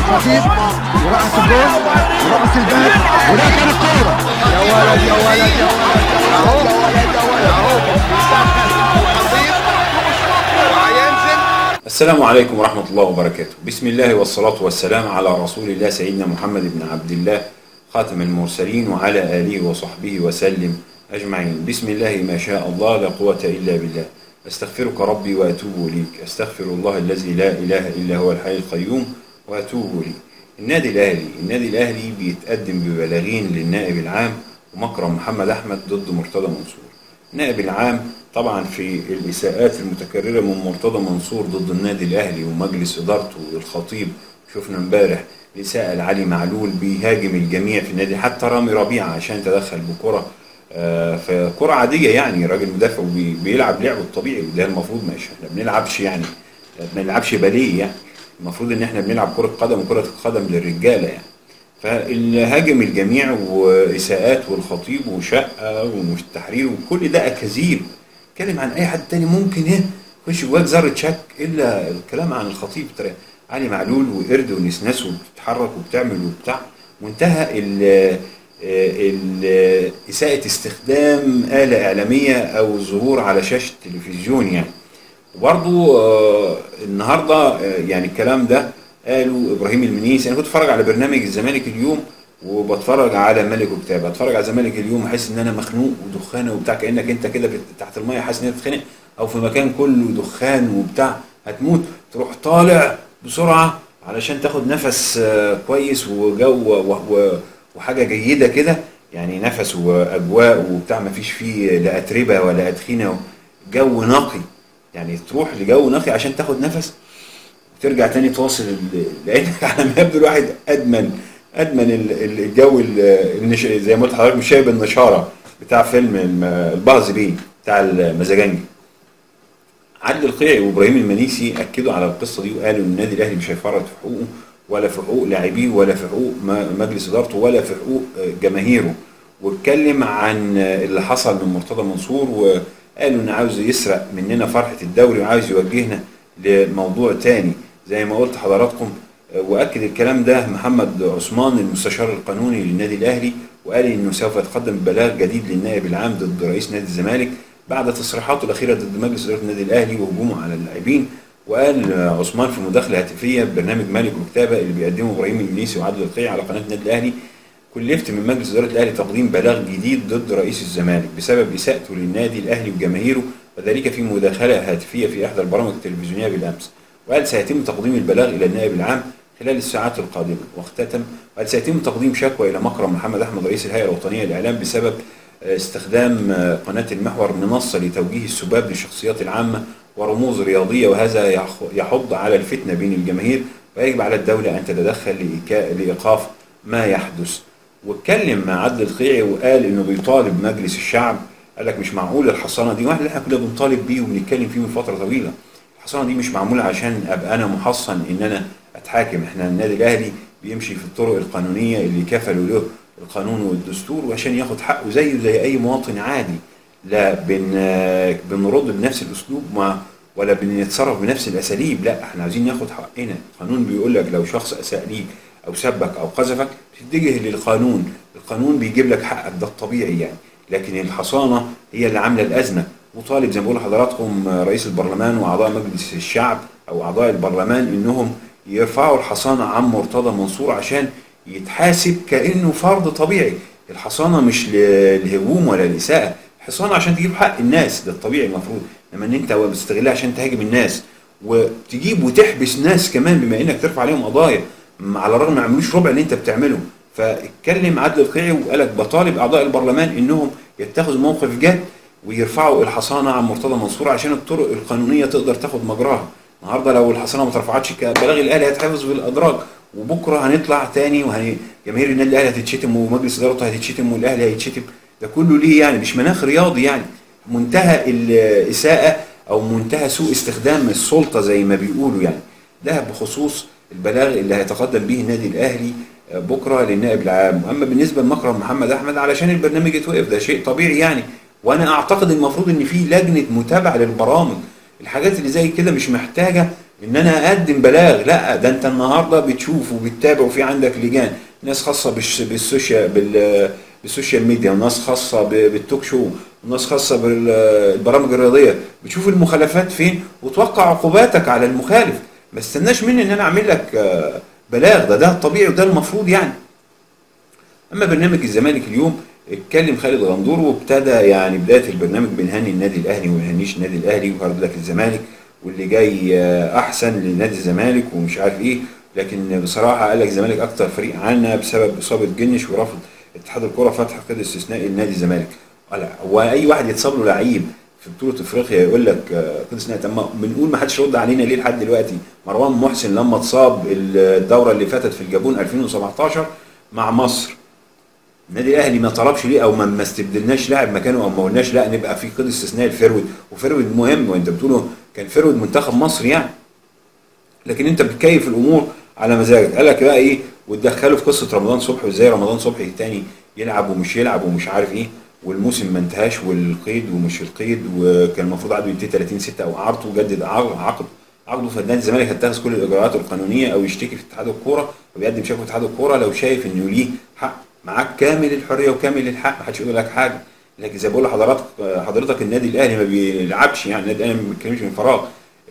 الخطيب ورأس الجول ورأس الباب وده كان الكورة يا ولد يا ولد يا ولد يا ولد يا ولد يا ولد اهو بيسخن الخطيب وهينزل السلام عليكم ورحمة الله وبركاته بسم الله والصلاة والسلام على رسول الله سيدنا محمد بن عبد الله خاتم المرسلين وعلى آله وصحبه وسلم أجمعين بسم الله ما شاء الله لا قوة إلا بالله أستغفرك ربي وأتوب إليك أستغفر الله الذي لا إله إلا هو الحي القيوم وأتوب إليه النادي الأهلي النادي الأهلي بيتقدم ببلاغين للنائب العام ومكرم محمد أحمد ضد مرتضى منصور النائب العام طبعا في الإساءات المتكررة من مرتضى منصور ضد النادي الأهلي ومجلس إدارته والخطيب شفنا امبارح الإساءة لعلي معلول بيهاجم الجميع في النادي حتى رامي ربيعة عشان تدخل بكرة آه، فكرة عادية يعني راجل مدافع وبيلعب لعبه الطبيعي وده المفروض ماشي احنا بنلعبش يعني ما بنلعبش باليه يعني المفروض ان احنا بنلعب كرة قدم وكرة القدم للرجالة يعني فالهاجم الجميع وإساءات والخطيب وشقة والتحرير وكل ده أكاذيب اتكلم عن أي حد تاني ممكن إيه يخش جواك ذرة شك إلا الكلام عن الخطيب ترى علي معلول وقرد ونسناس وبتتحرك وبتعمل وبتاع وانتهى ال ال- إساءة استخدام آلة إعلامية أو الظهور على شاشة تلفزيون يعني وبرضو آه، النهارده آه، يعني الكلام ده قالوا ابراهيم المنيسي انا كنت بتفرج على برنامج الزمالك اليوم وبتفرج على ملك وكتاب بتفرج على الزمالك اليوم احس ان انا مخنوق ودخانه وبتاع كانك انت كده في- تحت الميه حاسس ان انت تتخنق او في مكان كله دخان وبتاع هتموت تروح طالع بسرعه علشان تاخد نفس آه، كويس وجو و- و- وحاجه جيده كده يعني نفس واجواء وبتاع ما فيش فيه لا اتربه ولا ادخنه جو نقي يعني تروح لجو نقي عشان تاخد نفس وترجع تاني تواصل ال- لانك على ما يبدو الواحد ادمن ادمن ال- ال- الجو ال- النش... زي ما قلت لحضرتك مش شايب النشاره بتاع فيلم الم- البعض بيه بتاع المزاجنجي عادل القيعي وابراهيم المنيسي اكدوا على القصه دي وقالوا ان النادي الاهلي مش هيفرط في حقوقه ولا في حقوق لاعبيه ولا في حقوق م- مجلس ادارته ولا في حقوق آه، جماهيره واتكلم عن آه، اللي حصل من مرتضى منصور وقالوا ان عاوز يسرق مننا فرحه الدوري وعاوز يوجهنا لموضوع تاني زي ما قلت حضراتكم آه، واكد الكلام ده محمد عثمان المستشار القانوني للنادي الاهلي وقال انه سوف يتقدم ببلاغ جديد للنائب العام ضد رئيس نادي الزمالك بعد تصريحاته الاخيره ضد مجلس اداره النادي الاهلي وهجومه على اللاعبين وقال آه، عثمان في مداخله هاتفيه ببرنامج مالك وكتابه اللي بيقدمه ابراهيم المنيسي وعادل القيعي على قناه النادي الاهلي كلفت من مجلس اداره الاهلي تقديم بلاغ جديد ضد رئيس الزمالك بسبب اساءته للنادي الاهلي وجماهيره وذلك في مداخله هاتفيه في احدى البرامج التلفزيونيه بالامس وقال سيتم تقديم البلاغ الى النائب العام خلال الساعات القادمه واختتم قال سيتم تقديم شكوى الى مكرم محمد احمد رئيس الهيئه الوطنيه للاعلام بسبب آه، استخدام آه، قناه المحور منصه لتوجيه السباب للشخصيات العامه ورموز رياضيه وهذا يح- يحض على الفتنه بين الجماهير ويجب على الدوله ان تتدخل لإيكا- لايقاف ما يحدث واتكلم مع عدل القيعي وقال انه بيطالب مجلس الشعب قال لك مش معقول الحصانه دي واحد اللي احنا كنا بنطالب بيه وبنتكلم فيه من فتره طويله الحصانه دي مش معموله عشان ابقى انا محصن ان انا اتحاكم احنا النادي الاهلي بيمشي في الطرق القانونيه اللي كفلوا له القانون والدستور وعشان ياخد حقه زيه زي اي مواطن عادي لا بن بنرد بنفس الاسلوب ما ولا بنتصرف بنفس الاساليب لا احنا عايزين ناخد حقنا القانون بيقول لك لو شخص اساء ليك او سبك او قذفك تتجه للقانون القانون بيجيب لك حقك ده الطبيعي يعني لكن الحصانه هي اللي عامله الازمه وطالب زي ما بقول لحضراتكم رئيس البرلمان واعضاء مجلس الشعب او اعضاء البرلمان انهم يرفعوا الحصانه عن مرتضى منصور عشان يتحاسب كانه فرد طبيعي الحصانه مش للهجوم ولا الاساءه الحصانه عشان تجيب حق الناس ده الطبيعي المفروض انما ان انت بتستغلها عشان تهاجم الناس وتجيب وتحبس ناس كمان بما انك ترفع عليهم قضايا م- على الرغم ما عملوش ربع اللي انت بتعمله فاتكلم عدل القيعي وقال لك بطالب اعضاء البرلمان انهم يتخذوا موقف جاد ويرفعوا الحصانه عن مرتضى منصور عشان الطرق القانونيه تقدر تاخد مجراها النهارده لو الحصانه ما اترفعتش بلاغ الاهلي هيتحفظ في الادراج وبكره هنطلع تاني وجماهير النادي الاهلي هتتشتم ومجلس ادارته هتتشتم والاهلي هيتشتم ده كله ليه يعني مش مناخ رياضي يعني منتهى الاساءه او منتهى سوء استخدام السلطه زي ما بيقولوا يعني ده بخصوص البلاغ اللي هيتقدم به النادي الاهلي بكره للنائب العام اما بالنسبه لمكرم محمد احمد علشان البرنامج يتوقف ده شيء طبيعي يعني وانا اعتقد المفروض ان في لجنه متابعه للبرامج الحاجات اللي زي كده مش محتاجه ان انا اقدم بلاغ لا ده انت النهارده بتشوف وبتتابع وفي عندك لجان ناس خاصه بالش- بالسوشيال بال بالسوشيال ميديا وناس خاصه ب- بالتوك شو وناس خاصه بالبرامج الرياضيه بتشوف المخالفات فين وتوقع عقوباتك على المخالف ما استناش مني ان انا اعمل لك آه، بلاغ ده ده الطبيعي وده المفروض يعني اما برنامج الزمالك اليوم اتكلم خالد غندور وابتدى يعني بدايه البرنامج بنهني النادي الاهلي وما نهنيش النادي الاهلي وهارد لك الزمالك واللي جاي آه، احسن لنادي الزمالك ومش عارف ايه لكن بصراحه قال لك الزمالك اكتر فريق عنا بسبب اصابه جنش ورفض اتحاد الكره فتح قيد استثنائي لنادي الزمالك قال هو اي واحد يتصاب له لعيب في بطوله افريقيا يقول لك آه، قيد استثنائي طب ما بنقول ما حدش رد علينا ليه لحد دلوقتي مروان محسن لما اتصاب الدوره اللي فاتت في الجابون 2017 مع مصر النادي الاهلي ما طلبش ليه او ما ما استبدلناش لاعب مكانه او ما قلناش لا نبقى في قيد استثنائي الفيرود وفيرود مهم وانت بتقوله كان فيرود منتخب مصر يعني لكن انت بتكيف الامور على مزاجك قال لك بقى ايه وتدخله في قصه رمضان صبحي وازاي رمضان صبحي تاني يلعب ومش يلعب ومش عارف ايه والموسم ما انتهاش والقيد ومش القيد وكان المفروض عقده ينتهي 30 6 او عرضه جدد عقد عقد عقده فنادي الزمالك هيتخذ كل الاجراءات القانونيه او يشتكي في اتحاد الكوره وبيقدم شكوى في اتحاد الكوره لو شايف انه ليه حق معاك كامل الحريه وكامل الحق محدش يقول لك حاجه لكن زي ما بقول لحضرتك حضرتك النادي الاهلي ما بيلعبش يعني النادي الاهلي ما بيتكلمش من فراغ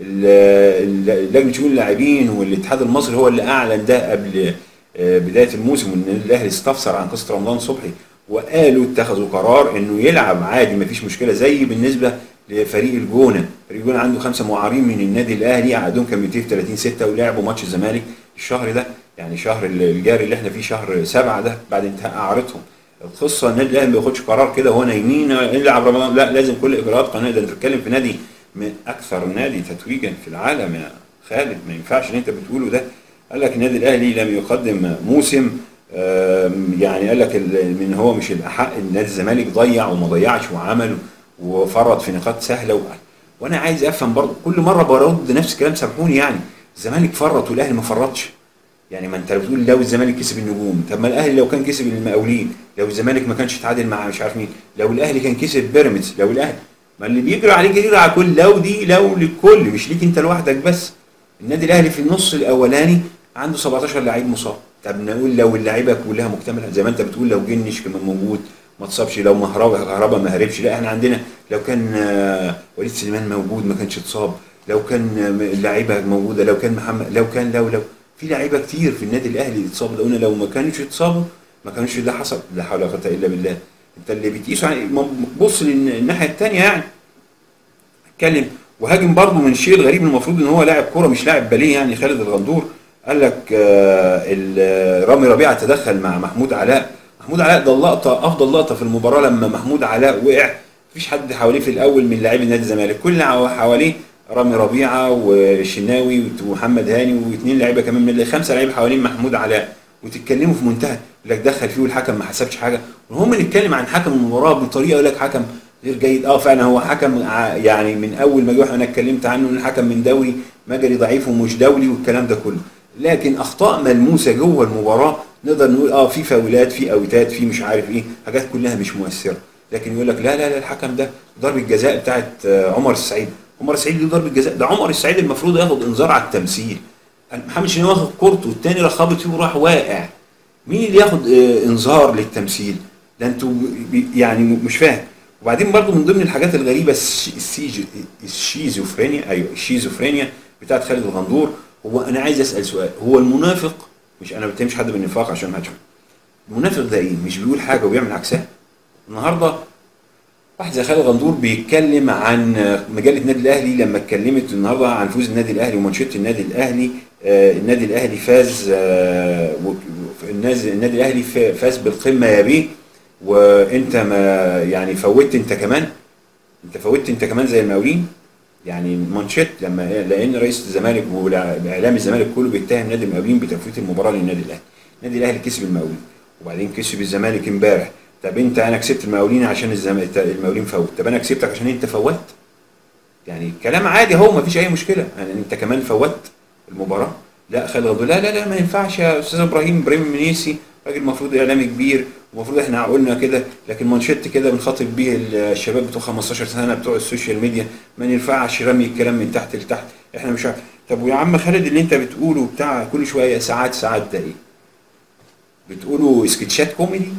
ال- ال- لجنه شؤون اللاعبين والاتحاد المصري هو اللي اعلن ده قبل آه، بدايه الموسم وان النادي الاهلي استفسر عن قصه رمضان صبحي وقالوا اتخذوا قرار انه يلعب عادي ما فيش مشكله زي بالنسبه لفريق الجونه، فريق الجونه عنده خمسه معارين من النادي الاهلي عقدهم كان 230 6 ولعبوا ماتش الزمالك الشهر ده يعني شهر الجاري اللي احنا فيه شهر سبعه ده بعد انتهاء اعارتهم. القصه النادي الاهلي ما بياخدش قرار كده وهو نايمين العب رمضان لا لازم كل اجراءات قانونيه ده انت بتتكلم في نادي من اكثر نادي تتويجا في العالم يا خالد ما ينفعش اللي انت بتقوله ده قال لك النادي الاهلي لم يقدم موسم آم، يعني قال لك ال- من هو مش الاحق نادي الزمالك ضيع وما ضيعش وعمل وفرط في نقاط سهله و... وانا عايز افهم برضه كل مره برد نفس الكلام سامحوني يعني الزمالك فرط والاهلي ما فرطش يعني ما انت بتقول لو الزمالك كسب النجوم طب ما الاهلي لو كان كسب المقاولين لو الزمالك ما كانش اتعادل مع مش عارف مين لو الاهلي كان كسب بيراميدز لو الاهلي ما اللي بيجري عليك يجري على كل لو دي لو للكل مش ليك انت لوحدك بس النادي الاهلي في النص الاولاني عنده 17 لعيب مصاب طب نقول لو اللعيبه كلها مكتمله زي ما انت بتقول لو جنش كان موجود ما اتصابش لو مهربا كهربا ما هربش لا احنا عندنا لو كان آه، وليد سليمان موجود ما كانش اتصاب لو كان آه، اللعيبه موجوده لو كان محمد لو كان لو لو في لعيبه كتير في النادي الاهلي اتصابوا لو قلنا لو ما كانوش اتصابوا ما كانش ده حصل لا حول ولا قوه الا بالله انت اللي بتقيسه يعني بص للناحيه الثانيه يعني اتكلم وهاجم برضه من الشيء الغريب المفروض ان هو لاعب كوره مش لاعب باليه يعني خالد الغندور قال لك آه، ال- رامي ربيعه تدخل مع محمود علاء محمود علاء ده اللقطه افضل لقطه في المباراه لما محمود علاء وقع مفيش حد حواليه في الاول من لاعبي نادي الزمالك كل اللي حواليه رامي ربيعه والشناوي ومحمد هاني واثنين لعيبه كمان من خمسه لعيبه حوالين محمود علاء وتتكلموا في منتهى يقول لك دخل فيه والحكم ما حسبش حاجه وهم نتكلم عن حكم المباراه بطريقه يقول لك حكم غير جيد اه فعلا هو حكم ع- يعني من اول ما جه انا اتكلمت عنه ان الحكم من دوري مجري ضعيف ومش دولي والكلام ده كله لكن اخطاء ملموسه جوه المباراه نقدر نقول اه في فاولات في اوتات في مش عارف ايه حاجات كلها مش مؤثره لكن يقول لك لا لا لا الحكم ده ضربه جزاء بتاعت آه، عمر السعيد عمر السعيد ليه ضربه جزاء ده عمر السعيد المفروض ياخد انذار على التمثيل محمد شناوي واخد كورته والتاني راح خابط فيه وراح واقع مين اللي ياخد آه، انذار للتمثيل ده انتوا بي- يعني م- مش فاهم وبعدين برضو من ضمن الحاجات الغريبه الس- السيج- الشيزوفرينيا ايوه الشيزوفرينيا بتاعت خالد الغندور هو انا عايز اسال سؤال هو المنافق مش انا ما بتهمش حد بالنفاق عشان ما حدش المنافق ده ايه مش بيقول حاجه وبيعمل عكسها النهارده واحد زي خالد غندور بيتكلم عن مجله النادي الاهلي لما اتكلمت النهارده عن فوز النادي الاهلي ومانشيت النادي الاهلي آه، النادي الاهلي فاز آه، و- و- الناس- النادي الاهلي فا- فاز بالقمه يا بيه وانت ما يعني فوتت انت كمان انت فوتت انت كمان زي المقاولين يعني مانشيت لما لان رئيس الزمالك واعلام الزمالك كله بيتهم نادي المقاولين بتفويت المباراه للنادي الاهلي النادي الاهلي كسب المقاولين وبعدين كسب الزمالك امبارح طب انت انا كسبت المقاولين عشان الزمالك المقاولين فوت طب انا كسبتك عشان انت فوت يعني كلام عادي اهو ما فيش اي مشكله يعني انت كمان فوت المباراه لا خالد غضب لا لا لا ما ينفعش يا استاذ ابراهيم ابراهيم منيسي راجل المفروض اعلامي كبير ومفروض احنا قلنا كده لكن مانشيت كده بنخاطب بيه الشباب بتوع 15 سنه بتوع السوشيال ميديا ما ينفعش رمي الكلام من تحت لتحت احنا مش عارف طب ويا عم خالد اللي انت بتقوله بتاع كل شويه ساعات ساعات ده ايه بتقولوا سكتشات كوميدي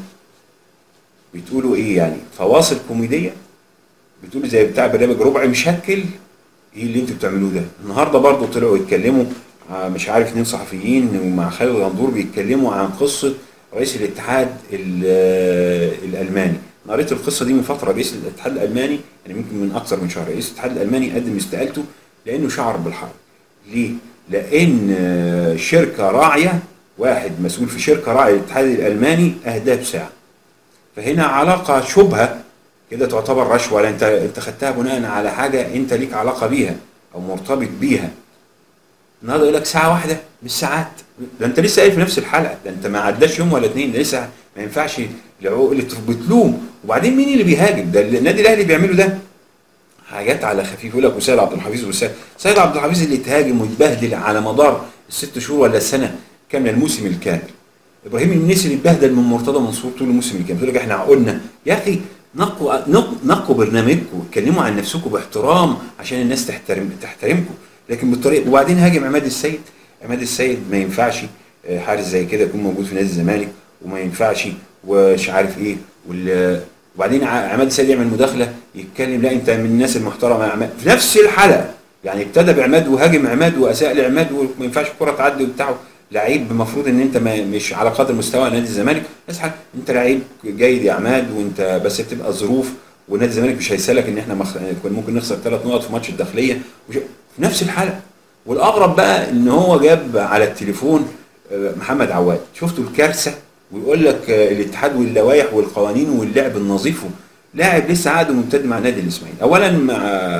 بتقولوا ايه يعني فواصل كوميديه بتقولوا زي بتاع برنامج ربع مشكل ايه اللي انتوا بتعملوه ده النهارده برضو طلعوا يتكلموا آه، مش عارف اتنين صحفيين ومع خالد غندور بيتكلموا عن قصه رئيس الاتحاد ال- آه، الالماني أنا قريت القصه دي من فتره رئيس الاتحاد الالماني يعني يمكن من اكثر من شهر رئيس الاتحاد الالماني قدم استقالته لانه شعر بالحرب ليه؟ لان آه، شركه راعيه واحد مسؤول في شركه راعيه الاتحاد الالماني اهداه بساعه فهنا علاقه شبهه كده تعتبر رشوه لان انت انت خدتها بناء على حاجه انت ليك علاقه بيها او مرتبط بيها النهارده يقول لك ساعه واحده مش ساعات ده انت لسه قايل في نفس الحلقه ده انت ما عداش يوم ولا اتنين ده لسه ما ينفعش العقول اللي بتلوم وبعدين مين اللي بيهاجم ده النادي الاهلي بيعمله ده حاجات على خفيف يقول لك وسيد عبد الحفيظ وسيد سيد عبد الحفيظ اللي اتهاجم واتبهدل على مدار الست شهور ولا السنه كامله الموسم الكامل ابراهيم المنيسي اللي اتبهدل من مرتضى منصور طول الموسم الكامل يقول لك احنا عقولنا يا اخي نقوا نق- نقوا برنامجكم اتكلموا عن نفسكم باحترام عشان الناس تحترم تحترمكم لكن بالطريقه وبعدين هاجم عماد السيد عماد السيد ما ينفعش آه، حارس زي كده يكون موجود في نادي الزمالك وما ينفعش ومش عارف ايه وال وبعدين ع- عماد السيد يعمل مداخله يتكلم لا انت من الناس المحترمه يا عماد في نفس الحلقه يعني ابتدى بعماد وهاجم عماد واساء لعماد وما ينفعش الكره تعدي وبتاعه لعيب المفروض ان انت ما مش على قدر مستوى نادي الزمالك اسحب انت لعيب جيد يا عماد وانت بس بتبقى ظروف ونادي الزمالك مش هيسالك ان احنا مخ... كنا ممكن نخسر ثلاث نقط في ماتش الداخليه وش... في نفس الحلقه والاغرب بقى ان هو جاب على التليفون آه، محمد عواد شفتوا الكارثه ويقول لك آه، الاتحاد واللوائح والقوانين واللعب النظيف لاعب لسه عقده ممتد مع نادي الاسماعيلي اولا مع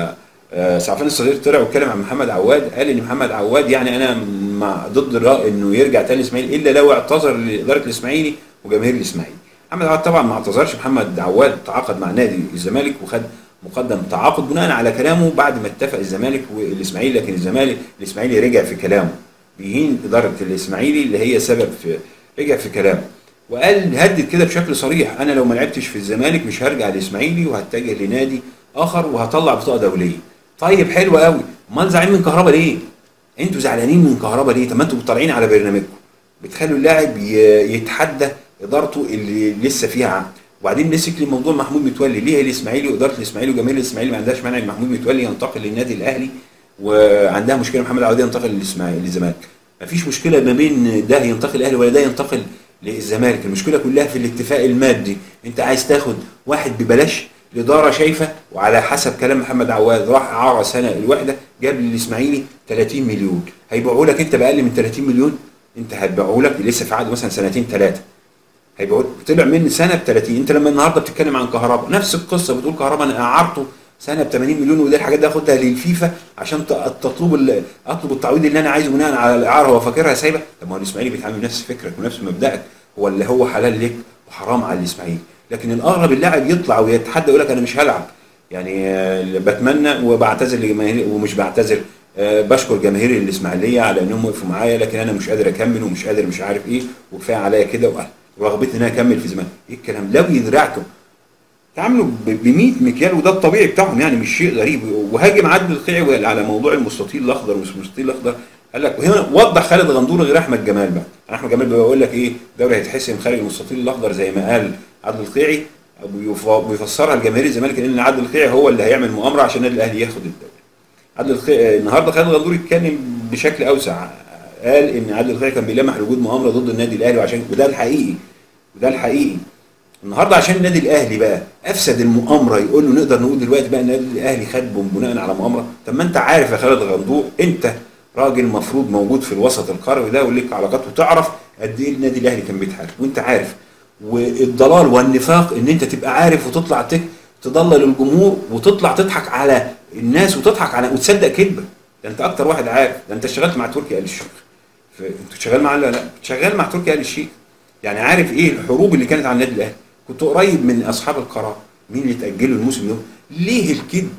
آه، سعفان الصغير طلع واتكلم عن محمد عواد قال ان محمد عواد يعني انا مع ضد الراي انه يرجع تاني الاسماعيلي الا لو اعتذر لاداره الاسماعيلي وجماهير الاسماعيلي محمد عواد طبعا ما اعتذرش محمد عواد تعاقد مع نادي الزمالك وخد مقدم تعاقد بناء على كلامه بعد ما اتفق الزمالك والاسماعيلي لكن الزمالك الاسماعيلي رجع في كلامه بيهين اداره الاسماعيلي اللي هي سبب في رجع في كلامه وقال هدد كده بشكل صريح انا لو ما لعبتش في الزمالك مش هرجع الاسماعيلي وهتجه لنادي اخر وهطلع بطاقه دوليه طيب حلو قوي امال زعلانين من كهربا ليه انتوا زعلانين من كهربا ليه طب ما انتوا طالعين على برنامجكم بتخلوا اللاعب ي- يتحدى ادارته اللي لسه فيها عقد وبعدين مسك لي موضوع محمود متولي ليه الاسماعيلي واداره الاسماعيلي وجماهير الاسماعيلي ما عندهاش مانع ان محمود متولي ينتقل للنادي الاهلي وعندها مشكله محمد عواد ينتقل للاسماعيلي للزمالك ما فيش مشكله ما بين ده ينتقل الاهلي ولا ده ينتقل للزمالك المشكله كلها في الاتفاق المادي انت عايز تاخد واحد ببلاش الاداره شايفه وعلى حسب كلام محمد عواد راح اعاره سنه الوحده جاب للاسماعيلي 30 مليون هيبيعوا لك انت باقل من 30 مليون انت هتبيعوا لك لسه في عقد مثلا سنتين ثلاثه هيبقى طلع من سنه ب 30 انت لما النهارده بتتكلم عن كهرباء نفس القصه بتقول كهرباء انا اعرته سنه ب 80 مليون ودي الحاجات دي اخدها للفيفا عشان ت- تطلب ال- اطلب التعويض اللي انا عايزه بناء على الاعاره هو فاكرها سايبه طب ما هو الاسماعيلي بيتعامل نفس فكرك ونفس مبدأك هو اللي هو حلال لك وحرام على الاسماعيلي لكن الاغرب اللاعب يطلع ويتحدى يقول لك انا مش هلعب يعني آه، بتمنى وبعتذر لجماهير ومش بعتذر آه، بشكر جماهير الاسماعيليه على انهم وقفوا معايا لكن انا مش قادر اكمل ومش قادر مش عارف ايه وكفايه عليا كده وأه- ورغبتي ان انا اكمل في زمان ايه الكلام لو يدرعكم تعاملوا ب 100 مكيال وده الطبيعي بتاعهم يعني مش شيء غريب وهاجم عدل القيعي على موضوع المستطيل الاخضر ومش المستطيل الاخضر قال لك وهنا وضح خالد غندور غير احمد جمال بقى احمد جمال بيقول لك ايه الدوري هيتحسم خارج المستطيل الاخضر زي ما قال عدل القيعي ويف- ويفسرها لجماهير الزمالك ان عدل القيعي هو اللي هيعمل مؤامره عشان النادي الاهلي ياخد الدوري عدل القيعي النهارده خالد غندور اتكلم بشكل اوسع قال ان عدل القيعي كان بيلمح لوجود مؤامره ضد النادي الاهلي وعشان وده الحقيقي وده الحقيقي النهارده عشان النادي الاهلي بقى افسد المؤامره يقول له نقدر نقول دلوقتي بقى النادي الاهلي خد بناء على مؤامره طب ما انت عارف يا خالد غندور انت راجل مفروض موجود في الوسط القروي ده وليك علاقات وتعرف قد ايه النادي الاهلي كان بيتحارب وانت عارف والضلال والنفاق ان انت تبقى عارف وتطلع تك تضلل الجمهور وتطلع تضحك على الناس وتضحك على وتصدق كذبه ده انت اكتر واحد عارف ده انت اشتغلت مع تركي آل الشيخ ف- انت شغال مع لا لا شغال مع تركي آل الشيخ يعني عارف ايه الحروب اللي كانت على النادي الاهلي كنت قريب من اصحاب القرار مين اللي تاجلوا الموسم ده ليه الكذب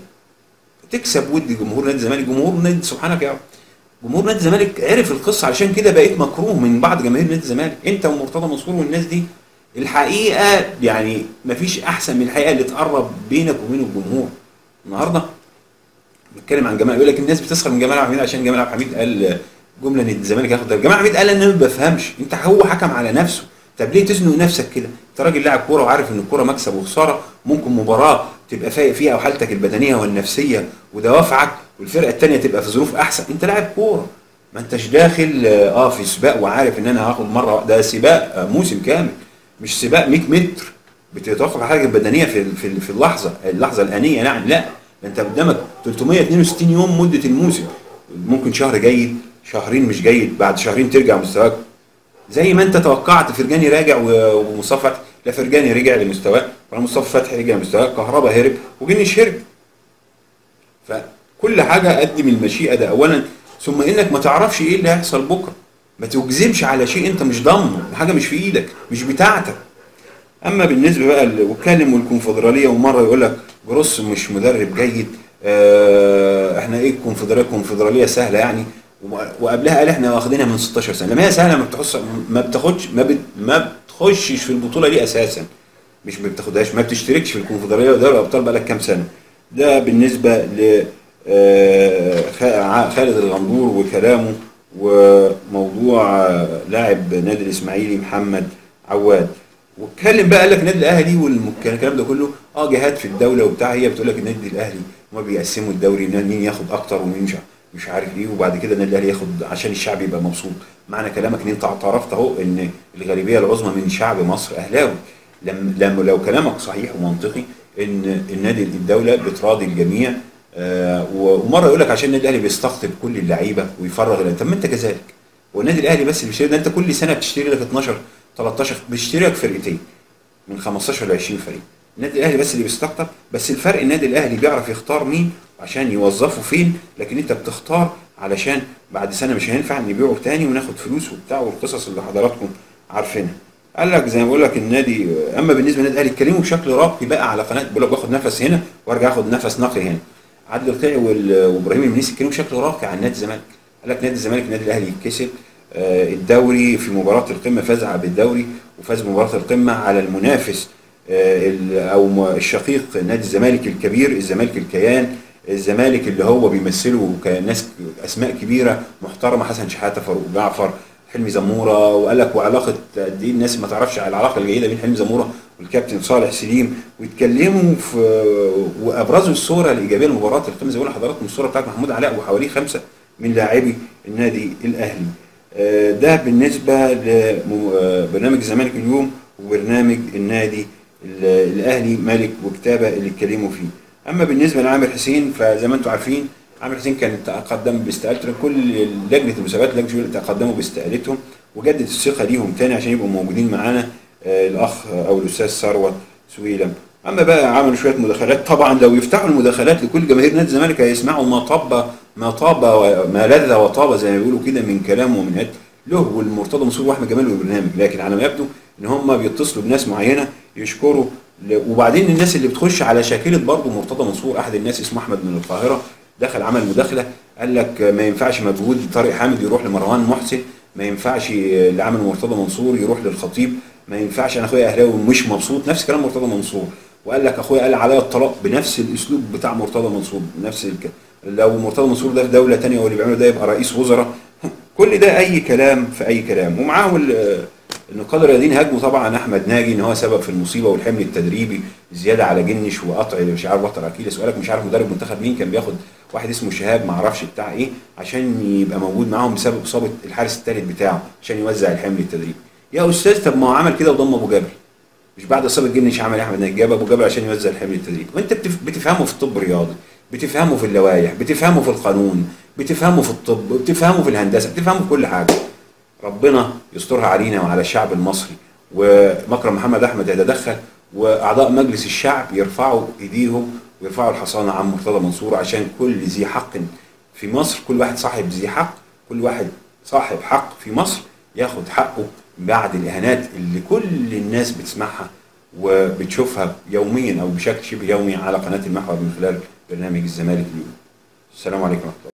تكسب ود جمهور نادي الزمالك جمهور نادي سبحانك يا رب جمهور نادي الزمالك عرف القصه علشان كده بقيت مكروه من بعض جماهير نادي الزمالك انت ومرتضى منصور والناس دي الحقيقه يعني مفيش احسن من الحقيقه اللي تقرب بينك وبين الجمهور النهارده بنتكلم عن جمال يقول لك الناس بتسخر من جمال عبد الحميد عشان جمال عبد الحميد قال جمله ان الزمالك هياخد الدوري. جمال عبد الحميد قال ان انا ما بفهمش انت هو حكم على نفسه طب ليه تزنق نفسك كده انت راجل لاعب كوره وعارف ان الكوره مكسب وخساره ممكن مباراه تبقى فايق فيها وحالتك البدنيه والنفسيه ودوافعك والفرقه الثانيه تبقى في ظروف احسن انت لاعب كوره ما انتش داخل اه في سباق وعارف ان انا هاخد مره واحدة. ده سباق آه، موسم كامل مش سباق 100 متر بتتوقف حاجه بدنيه في في في اللحظه اللحظه الانيه يعني لا ده انت قدامك 362 يوم مده الموسم ممكن شهر جيد شهرين مش جيد بعد شهرين ترجع مستواك زي ما انت توقعت فرجاني راجع و- ومصطفى فتحي لا فرجاني رجع لمستواه ولا مصطفى فتحي رجع لمستواه كهربا هرب وجنش هرب فكل حاجه قدم المشيئه ده اولا ثم انك ما تعرفش ايه اللي هيحصل بكره ما تجزمش على شيء انت مش ضامنه حاجه مش في ايدك مش بتاعتك اما بالنسبه بقى ل- واتكلم والكونفدراليه ومره يقول لك جروس مش مدرب جيد آه، احنا ايه الكونفدراليه الكونفدراليه سهله يعني و- وقبلها قال احنا واخدينها من 16 سنه لما هي سهله ما بتحص ما بتاخدش ما, بت ما بتخشش في البطوله دي اساسا مش ما بتاخدهاش ما بتشتركش في الكونفدراليه ودوري الابطال بقالك كام سنه ده بالنسبه ل آه، خ- خالد الغندور وكلامه وموضوع آه، لاعب نادي الاسماعيلي محمد عواد واتكلم بقى قال لك النادي الاهلي والكلام ده كله اه جهات في الدوله وبتاع هي بتقول لك النادي الاهلي هما بيقسموا الدوري إن مين ياخد اكتر ومين مش مش عارف ايه وبعد كده النادي الاهلي ياخد عشان الشعب يبقى مبسوط معنى كلامك ان انت اعترفت اهو ان الغالبيه العظمى من شعب مصر اهلاوي لم لم لو كلامك صحيح ومنطقي ان النادي الدوله بتراضي الجميع آه ومره يقول لك عشان النادي الاهلي بيستقطب كل اللعيبه ويفرغ ال- طب ما انت كذلك هو النادي الاهلي بس اللي بيشتري ده انت كل سنه بتشتري لك 12 13 بيشتري لك فرقتين من 15 ل 20 فريق النادي الاهلي بس اللي بيستقطب بس الفرق النادي الاهلي بيعرف يختار مين عشان يوظفه فين لكن انت بتختار علشان بعد سنه مش هينفع نبيعه تاني وناخد فلوس وبتاع والقصص اللي حضراتكم عارفينها قال لك زي ما بقول لك النادي اما بالنسبه للنادي الاهلي اتكلموا بشكل راقي بقى على قناه بقول لك باخد نفس هنا وارجع اخد نفس نقي هنا عادل القيعي وال- وابراهيم المنيسي اتكلموا بشكل راقي عن نادي الزمالك قال لك نادي الزمالك النادي الاهلي كسب آه، الدوري في مباراه القمه فاز بالدوري وفاز بمباراه القمه على المنافس آه، ال- او م- الشقيق نادي الزمالك الكبير الزمالك الكيان الزمالك اللي هو بيمثله كناس اسماء كبيره محترمه حسن شحاته فاروق جعفر حلمي زموره وقال لك وعلاقه قد ايه الناس ما تعرفش على العلاقه الجيده بين حلمي زموره والكابتن صالح سليم ويتكلموا في وابرزوا الصوره الايجابيه لمباراه القمه زي ما بقول لحضراتكم الصوره بتاعت محمود علاء وحواليه خمسه من لاعبي النادي الاهلي آه، ده بالنسبه لبرنامج الزمالك اليوم وبرنامج النادي ال- الاهلي ملك وكتابه اللي اتكلموا فيه اما بالنسبه لعامر حسين فزي ما انتم عارفين عامر حسين كان تقدم باستقالته كل لجنه المسابقات لجنه الشؤون تقدموا باستقالتهم وجدد الثقه ليهم تاني عشان يبقوا موجودين معانا آه، الاخ او الاستاذ ثروت سويلم اما بقى عملوا شويه مداخلات طبعا لو يفتحوا المداخلات لكل جماهير نادي الزمالك هيسمعوا ما طاب ما طاب ما لذ وطاب زي ما بيقولوا كده من كلام ومن هات له والمرتضى منصور واحمد جمال والبرنامج لكن على ما يبدو ان هم بيتصلوا بناس معينه يشكروا ل- وبعدين الناس اللي بتخش على شاكله برضه مرتضى منصور احد الناس اسمه احمد من القاهره دخل عمل مداخله قال لك ما ينفعش مجهود طارق حامد يروح لمروان محسن ما ينفعش اللي عمل مرتضى منصور يروح للخطيب ما ينفعش انا اخويا اهلاوي مش مبسوط نفس كلام مرتضى منصور وقال لك اخويا قال عليا الطلاق بنفس الاسلوب بتاع مرتضى منصور نفس الك... لو مرتضى منصور ده في دوله تانية واللي بيعمله ده يبقى رئيس وزراء كل ده اي كلام في اي كلام ومعاه ال- النقاد الرياضيين هاجموا طبعا احمد ناجي ان هو سبب في المصيبه والحمل التدريبي زياده على جنش وقطع مش عارف بطل اكيل سؤالك مش عارف مدرب منتخب مين كان بياخد واحد اسمه شهاب ما اعرفش بتاع ايه عشان يبقى موجود معاهم بسبب اصابه الحارس الثالث بتاعه عشان يوزع الحمل التدريبي يا استاذ طب ما هو عمل كده وضم ابو جبل مش بعد اصابه جنش عمل إيه احمد ناجي جاب ابو جبل عشان يوزع الحمل التدريبي وانت بتف- بتفهمه في الطب الرياضي بتفهمه في اللوائح بتفهمه في القانون بتفهمه في الطب بتفهمه في الهندسه بتفهمه في كل حاجه ربنا يسترها علينا وعلى الشعب المصري ومكرم محمد احمد يتدخل واعضاء مجلس الشعب يرفعوا ايديهم ويرفعوا الحصانه عن مرتضى منصور عشان كل ذي حق في مصر كل واحد صاحب ذي حق كل واحد صاحب حق في مصر ياخد حقه بعد الاهانات اللي كل الناس بتسمعها وبتشوفها يوميا او بشكل شبه يومي على قناه المحور من خلال برنامج الزمالك اليوم. السلام عليكم ورحمه الله